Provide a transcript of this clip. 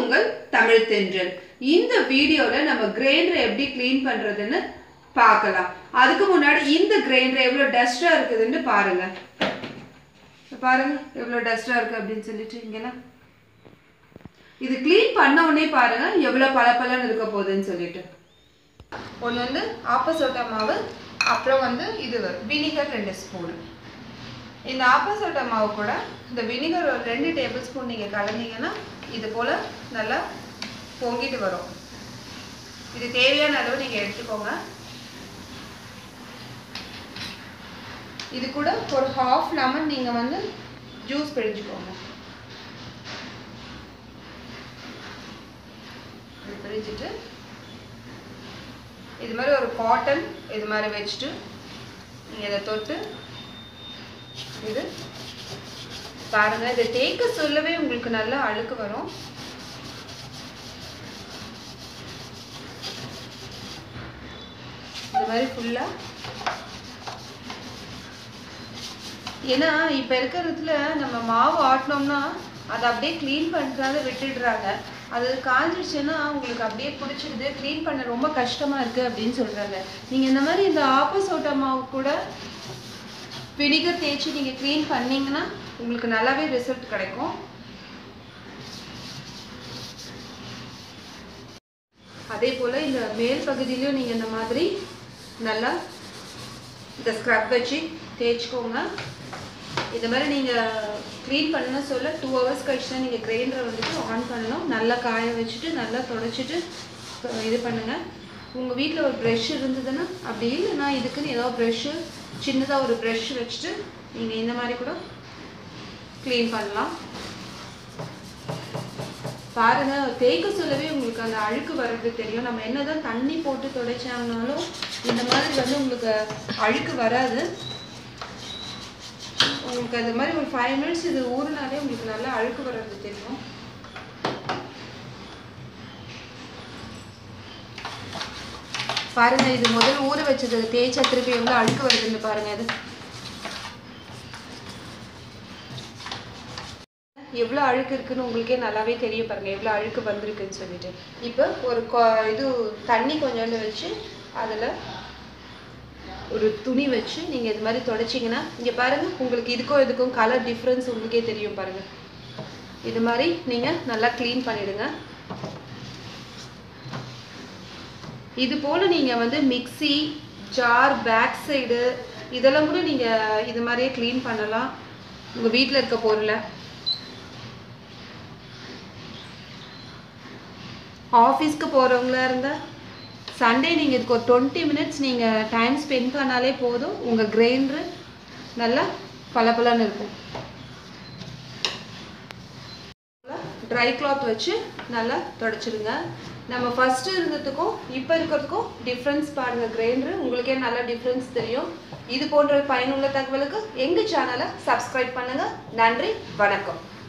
உங்கள் தமிழ் தென்றல் இந்த வீடியோல நம்ம கிரைண்டர் எப்படி க்ளீன் பண்றதுன்னு பார்க்கலாம் அதுக்கு முன்னாடி இந்த கிரைண்டர் எவ்வளவு டஸ்டா இருக்குதுன்னு பாருங்க இப்ப பாருங்க எவ்வளவு டஸ்டா இருக்கு அப்படின்னு சொல்லிட்டு இங்கெல்லாம் இது க்ளீன் பண்ண உடனே பாருங்க எவ்வளவு பளபளன்னு இருக்க போகுதுன்னு சொல்லிட்டு ஒன்று வந்து ஆப்பசோட்டா மாவு அப்புறம் வந்து இது வினிகர் ரெண்டு ஸ்பூன் இந்த ஆப்பசோட்டா மாவு கூட இந்த வினிகர் ஒரு ரெண்டு டேபிள் ஸ்பூன் நீங்கள் கலந்தீங்கன்னா இது போல் நல்லா பொங்கிட்டு வரும் இது தேவையான அளவு நீங்கள் எடுத்துக்கோங்க இது கூட ஒரு ஹாஃப் லெமன் நீங்கள் வந்து ஜூஸ் பிழிஞ்சுக்கோங்க இது பிழிஞ்சிட்டு இது மாதிரி ஒரு காட்டன் இது மாதிரி வச்சுட்டு நீங்கள் இதை தொட்டு இது பாருங்க இதை தேய்க்க சொல்லவே உங்களுக்கு நல்லா அழுக்கு வரும் இது மாதிரி ஃபுல்லா ஏன்னா இப்போ இருக்கிறதுல நம்ம மாவு ஆட்டினோம்னா அதை அப்படியே க்ளீன் பண்ணுறத விட்டுடுறாங்க அது காஞ்சிடுச்சுன்னா உங்களுக்கு அப்படியே பிடிச்சிடுது க்ளீன் பண்ண ரொம்ப கஷ்டமாக இருக்குது அப்படின்னு சொல்கிறாங்க நீங்கள் இந்த மாதிரி இந்த ஆப்போசோட்டா மாவு கூட வினிகர் தேய்ச்சி நீங்கள் க்ளீன் பண்ணீங்கன்னா உங்களுக்கு நல்லாவே ரிசல்ட் கிடைக்கும் அதே போல் இந்த மேல் பகுதியிலையும் நீங்கள் இந்த மாதிரி நல்லா இந்த ஸ்க்ரப் வச்சு தேய்ச்சிக்கோங்க இந்த மாதிரி நீங்கள் க்ளீன் பண்ண சொல்ல டூ ஹவர்ஸ் கழிச்சு தான் நீங்கள் கிரைண்டரை வந்துட்டு ஆன் பண்ணணும் நல்லா காய வச்சுட்டு நல்லா தொடச்சிட்டு அஹ் இது பண்ணுங்கள் உங்கள் வீட்டில் ஒரு ப்ரெஷ் இருந்ததுன்னா அப்படி இல்லைன்னா இதுக்குன்னு ஏதோ ப்ரெஷ்ஷு சின்னதாக ஒரு ப்ரெஷ் வச்சுட்டு நீங்கள் இந்த மாதிரி கூட க்ளீன் பண்ணலாம் பாருங்க தேய்க்க சொல்லவே உங்களுக்கு அந்த அழுக்கு வர்றது தெரியும் நம்ம என்னதான் தண்ணி போட்டு துடைச்சாங்கனாலும் இந்த மாதிரி வந்து உங்களுக்கு அழுக்கு வராது உங்களுக்கு அது மாதிரி ஒரு ஃபைவ் மினிட்ஸ் இது ஊறினாலே உங்களுக்கு நல்லா அழுக்கு வர்றது தெரியும் பாருங்க இது முதல்ல ஊற வச்சது தேய்ச்சா திருப்பி எவ்வளோ அழுக்கு வருதுன்னு பாருங்க இது எவ்வளோ அழுக்கு இருக்குன்னு உங்களுக்கே நல்லாவே தெரியும் பாருங்க எவ்வளோ அழுக்கு வந்திருக்குன்னு சொல்லிட்டு இப்போ ஒரு கொ- இது தண்ணி கொஞ்சோண்டு வச்சு அதில் ஒரு துணி வச்சு நீங்கள் இது மாதிரி தொடச்சிங்கன்னா இங்கே பாருங்க உங்களுக்கு இதுக்கும் இதுக்கும் கலர் டிஃப்ரென்ஸ் உங்களுக்கே தெரியும் பாருங்க இது மாதிரி நீங்கள் நல்லா க்ளீன் பண்ணிடுங்க இது போல் நீங்கள் வந்து மிக்ஸி ஜார் பேக் சைடு இதெல்லாம் கூட நீங்கள் இது மாதிரியே க்ளீன் பண்ணலாம் உங்கள் வீட்டில் இருக்க பொருளை ஆஃபீஸ்க்கு போகிறவங்களா இருந்தால் சண்டே நீங்கள் இதுக்கு ஒரு டுவெண்ட்டி மினிட்ஸ் நீங்கள் டைம் ஸ்பெண்ட் பண்ணாலே போதும் உங்கள் கிரைண்டரு நல்லா பளபளன்னு இருக்கும் ட்ரை கிளாத் வச்சு நல்லா தொடச்சிடுங்க நம்ம ஃபஸ்ட்டு இருந்ததுக்கும் இப்போ இருக்கிறதுக்கும் டிஃப்ரென்ஸ் பாருங்கள் கிரைண்டரு உங்களுக்கே நல்லா டிஃப்ரென்ஸ் தெரியும் இது போன்ற பயனுள்ள தகவலுக்கு எங்கள் சேனலை சப்ஸ்கிரைப் பண்ணுங்கள் நன்றி வணக்கம்